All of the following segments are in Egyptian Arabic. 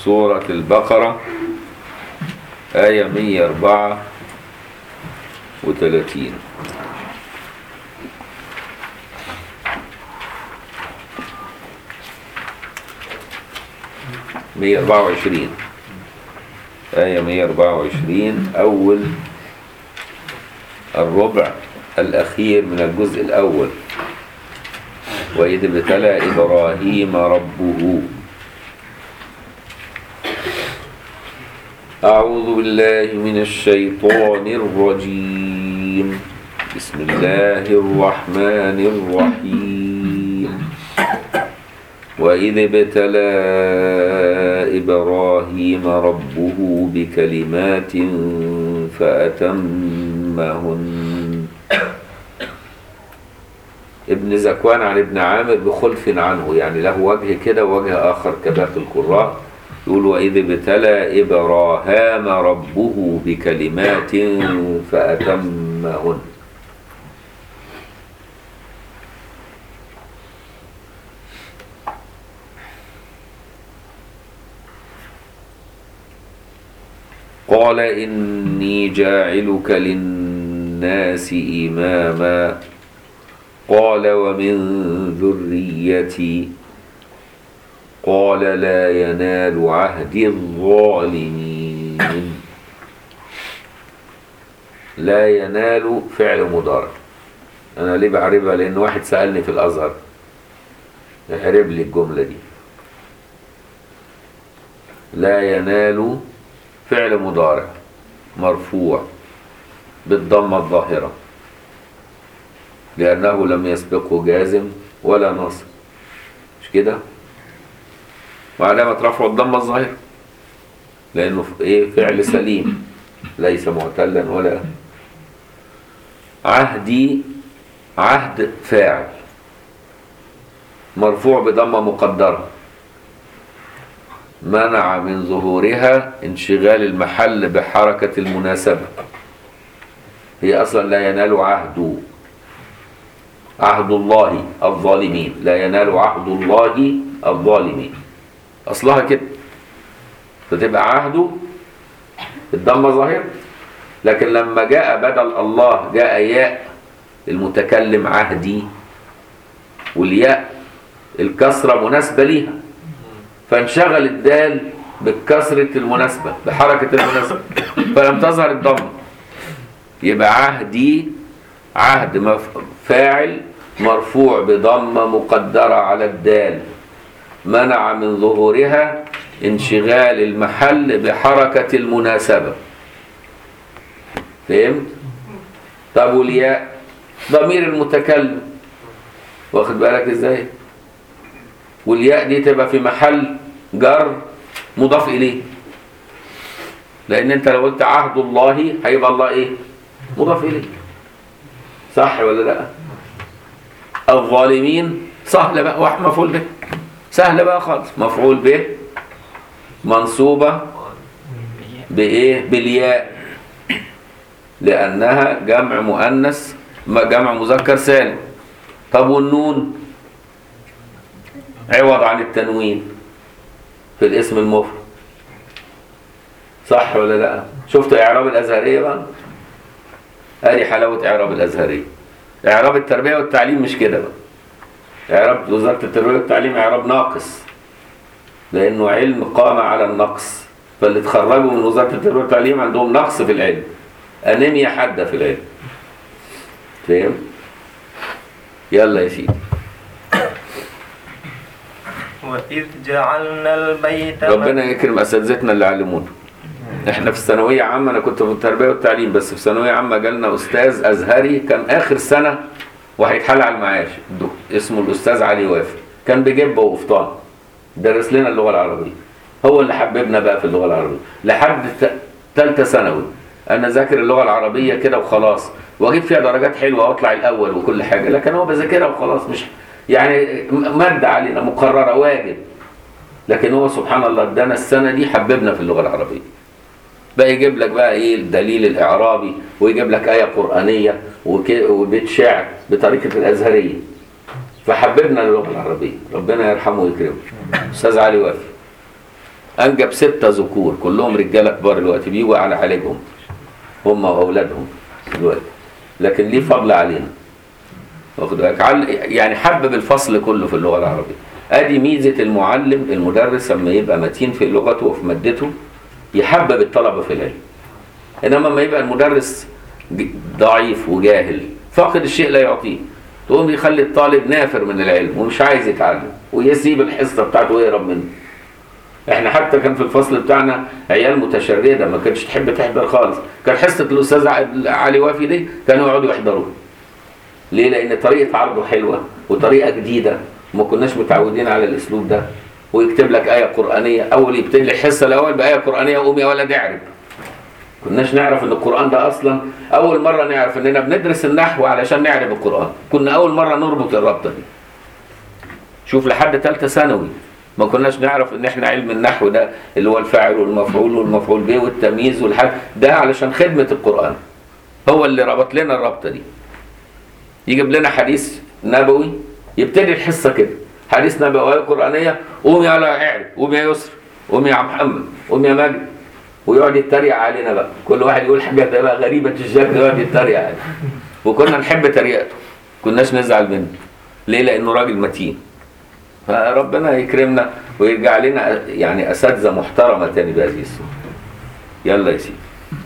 سورة البقرة آية 134 124 آية 124 أول الربع الأخير من الجزء الأول وإذ ابتلى إبراهيم ربه أعوذ بالله من الشيطان الرجيم بسم الله الرحمن الرحيم وإذ ابتلى إبراهيم ربه بكلمات فأتمهن ابن زكوان عن ابن عامر بخلف عنه يعني له وجه كده ووجه آخر كباقي القراء يقول وإذ ابتلى إبراهام ربه بكلمات فأتمهن قال إني جاعلك للناس إماما قال ومن ذريتي قال لا ينال عهد الظالمين لا ينال فعل مضارع انا ليه بعربها لان واحد سالني في الازهر اعرب لي الجمله دي لا ينال فعل مضارع مرفوع بالضمه الظاهره لانه لم يسبقه جازم ولا نصب مش كده وعلامة رفعه الضمة الظاهرة لأنه إيه فعل سليم ليس معتلا ولا عهدي عهد فاعل مرفوع بضمة مقدرة منع من ظهورها انشغال المحل بحركة المناسبة هي أصلا لا ينال عهد عهد الله الظالمين لا ينال عهد الله الظالمين اصلها كده فتبقى عهده الضمه ظاهره لكن لما جاء بدل الله جاء ياء المتكلم عهدي والياء الكسره مناسبه ليها فانشغل الدال بكسره المناسبه بحركه المناسبه فلم تظهر الضمه يبقى عهدي عهد مف... فاعل مرفوع بضمه مقدره على الدال منع من ظهورها انشغال المحل بحركة المناسبة فهمت؟ طب والياء ضمير المتكلم واخد بالك ازاي؟ والياء دي تبقى في محل جر مضاف اليه لان انت لو قلت عهد الله هيبقى الله ايه؟ مضاف اليه صح ولا لا؟ الظالمين سهل بقى واحد مفعول به سهل بقى خالص مفعول به منصوبة بإيه بالياء لأنها جمع مؤنث جمع مذكر سالم طب والنون عوض عن التنوين في الاسم المفرد صح ولا لا شفت إعراب الأزهرية بقى ادي حلاوة إعراب الأزهرية إعراب التربية والتعليم مش كده بقى إعراب وزارة التربية والتعليم إعراب ناقص لأنه علم قام على النقص فاللي اتخرجوا من وزارة التربية والتعليم عندهم نقص في العلم أنيميا حادة في العلم فاهم؟ يلا يا سيدي وإذ جعلنا البيت ربنا يكرم أساتذتنا اللي علمونا احنا في الثانوية عامة أنا كنت في التربية والتعليم بس في ثانوية عامة جالنا أستاذ أزهري كان آخر سنة وهيتحل على المعاش اسمه الأستاذ علي وافي كان بجبة وقفطان درس لنا اللغة العربية هو اللي حببنا بقى في اللغة العربية لحد ثالثة ثانوي أنا ذاكر اللغة العربية كده وخلاص وأجيب فيها درجات حلوة وأطلع الأول وكل حاجة لكن هو بذاكرها وخلاص مش يعني مادة علينا مقررة واجب لكن هو سبحان الله ادانا السنة دي حببنا في اللغة العربية بقى يجيب لك بقى ايه الدليل الاعرابي ويجيب لك ايه قرانيه وك- وبيت شعر بطريقه الازهريه فحببنا اللغه العربيه ربنا يرحمه ويكرمه استاذ علي وافي انجب ستة ذكور كلهم رجاله كبار دلوقتي بيجوا على علاجهم هم واولادهم دلوقتي لكن ليه فضل علينا واخد بالك عل- يعني حبب الفصل كله في اللغه العربيه ادي ميزه المعلم المدرس لما يبقى متين في لغته وفي مادته يحبب الطلبه في العلم انما لما يبقى المدرس ج- ضعيف وجاهل فاقد الشيء لا يعطيه تقوم يخلي الطالب نافر من العلم ومش عايز يتعلم ويسيب الحصه بتاعته ويهرب منه احنا حتى كان في الفصل بتاعنا عيال متشرده ما كانتش تحب تحضر خالص كان حصه الاستاذ ع- علي وافي دي كانوا يقعدوا يحضروها ليه لان طريقه عرضه حلوه وطريقه جديده ما كناش متعودين على الاسلوب ده ويكتب لك ايه قرانيه اول يبتدي الحصه الاول بايه قرانيه قوم يا ولد اعرب كناش نعرف ان القران ده اصلا اول مره نعرف اننا بندرس النحو علشان نعرف القران كنا اول مره نربط الرابطه دي شوف لحد ثالثه ثانوي ما كناش نعرف ان احنا علم النحو ده اللي هو الفاعل والمفعول والمفعول به والتمييز والحد ده علشان خدمه القران هو اللي ربط لنا الرابطه دي يجيب لنا حديث نبوي يبتدي الحصه كده حديث نبوي قرانيه قوم يا لا اعرف قوم يا يسر قوم يا محمد قوم يا مجد ويقعد يتريق علينا بقى كل واحد يقول حاجه ده بقى غريبه الشكل يقعد يتريق علينا وكنا نحب تريقته كناش نزعل منه ليه لانه راجل متين فربنا يكرمنا ويرجع لنا يعني اساتذه محترمه تاني بهذه الصوره يلا يا سيدي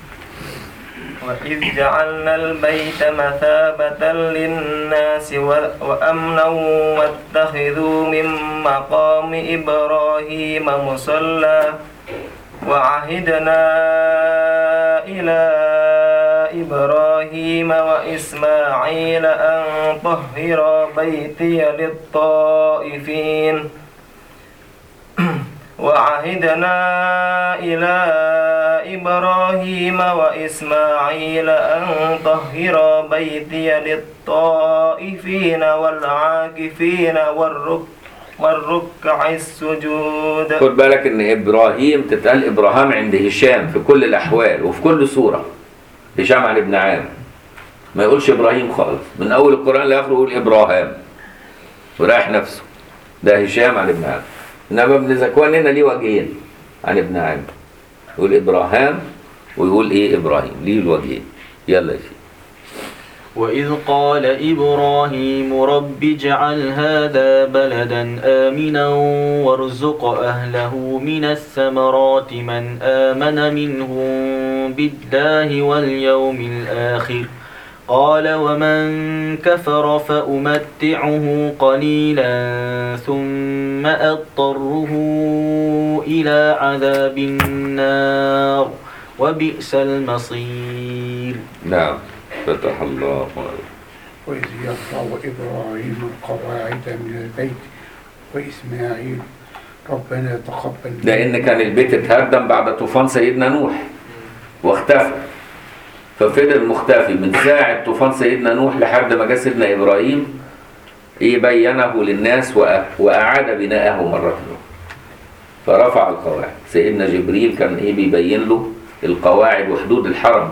وإذ جعلنا البيت مثابة للناس و- وأمنا واتخذوا من مقام إبراهيم مصلى وعهدنا إلى إبراهيم وإسماعيل أن طهر بيتي للطائفين وعهدنا إلى إبراهيم وإسماعيل أن طهر بيتي للطائفين والعاكفين والرك والركع السجود خد بالك ان ابراهيم تتقال ابراهام عند هشام في كل الاحوال وفي كل سوره هشام عن ابن عامر ما يقولش ابراهيم خالص من اول القران لاخره يقول ابراهام ورايح نفسه ده هشام عن ابن عامر انما ابن زكوان هنا ليه وجهين عن ابن عامر يقول ابراهام ويقول ايه ابراهيم ليه الوجهين يلا يا سيدي وإذ قال إبراهيم رب اجعل هذا بلدا آمنا وارزق أهله من الثمرات من آمن منهم بالله واليوم الآخر قال ومن كفر فأمتعه قليلا ثم أضطره إلى عذاب النار وبئس المصير نعم فتح الله عليك وإذ يرفع إبراهيم القواعد من البيت وإسماعيل ربنا تقبل لان كان البيت اتهدم بعد طوفان سيدنا نوح واختفى ففضل مختفي من ساعة طوفان سيدنا نوح لحد ما جه سيدنا إبراهيم إيه بينه للناس وأ- وأعاد بناءه مرة أخرى فرفع القواعد سيدنا جبريل كان إيه بيبين له القواعد وحدود الحرم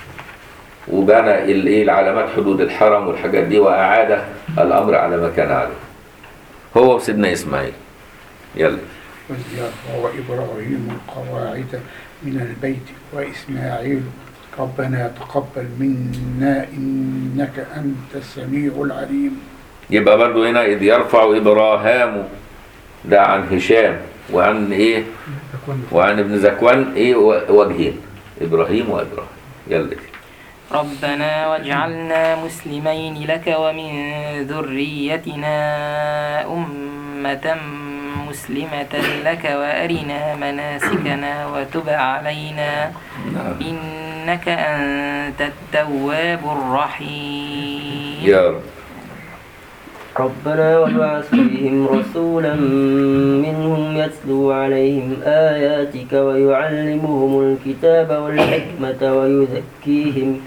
وبنى الإيه العلامات حدود الحرم والحاجات دي وأعاد الأمر على ما كان عليه هو وسيدنا إسماعيل يلا وإذ يرفع إبراهيم القواعد من البيت وإسماعيل ربنا تقبل منا إنك أنت السميع العليم يبقى برضو هنا إذ يرفع إبراهام ده عن هشام وعن إيه وعن ابن زكوان إيه و- وجهين إبراهيم وإبراهيم يلا ربنا واجعلنا مسلمين لك ومن ذريتنا أمة مسلمة لك وأرنا مناسكنا وتب علينا إنك أنت التواب الرحيم يا رب ربنا وابعث فيهم رسولا منهم يتلو عليهم آياتك ويعلمهم الكتاب والحكمة ويزكيهم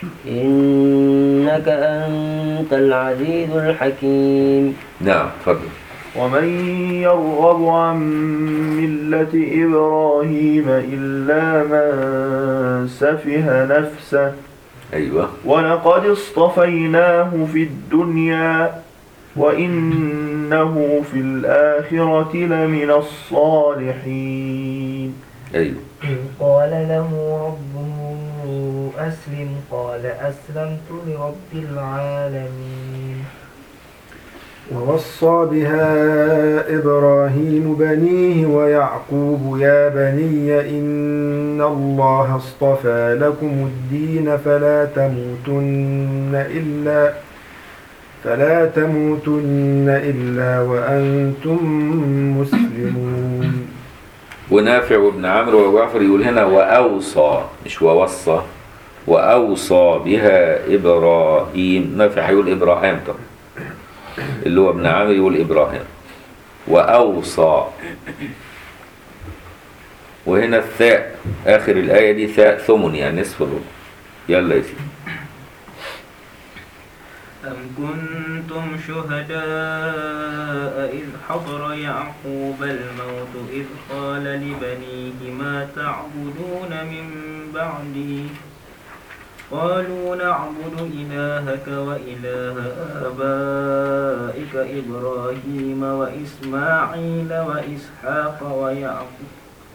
إنك أنت العزيز الحكيم نعم تفضل ومن يرغب عن ملة إبراهيم إلا من سفه نفسه أيوه ولقد اصطفيناه في الدنيا وإنه في الآخرة لمن الصالحين ايوه إذ قال له ربه أسلم قال أسلمت لرب العالمين ووصى بها إبراهيم بنيه ويعقوب يا بني إن الله اصطفى لكم الدين فلا تموتن إلا فلا تموتن إلا وأنتم مسلمون ونافع وابن عمرو وجعفر يقول هنا وأوصى مش ووصى وأوصى بها إبراهيم نافع هيقول إبراهيم طبعا اللي هو ابن عامر يقول إبراهيم وأوصى وهنا الثاء آخر الآية دي ثاء ثمن يعني نصف الربع يلا يا سيدي أم كنتم شهداء إذ حضر يعقوب الموت إذ قال لبنيه ما تعبدون من بعدي قالوا نعبد إلهك وإله آبائك إبراهيم وإسماعيل وإسحاق ويعقوب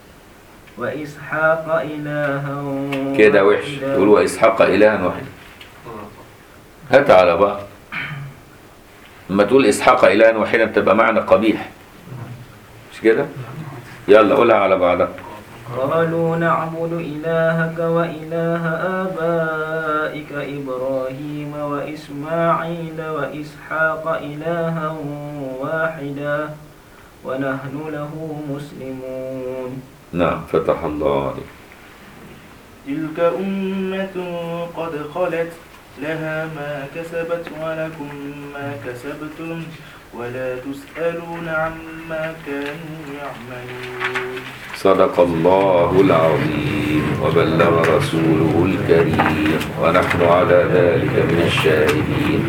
وإسحاق إلها كده وحش واحدا. يقول وإسحاق إلها واحد هات على بعض لما تقول إسحاق إلها واحدا تبقى معنى قبيح مش كده يلا قولها على بعضها قالوا نعبد إلهك وإله آبائك إبراهيم وإسماعيل وإسحاق إلها واحدا ونحن له مسلمون نعم فتح الله عليك تلك أمة قد خلت لها ما كسبت ولكم ما كسبتم ولا تسألون عما كانوا يعملون صدق الله العظيم وبلغ رسوله الكريم ونحن على ذلك من الشاهدين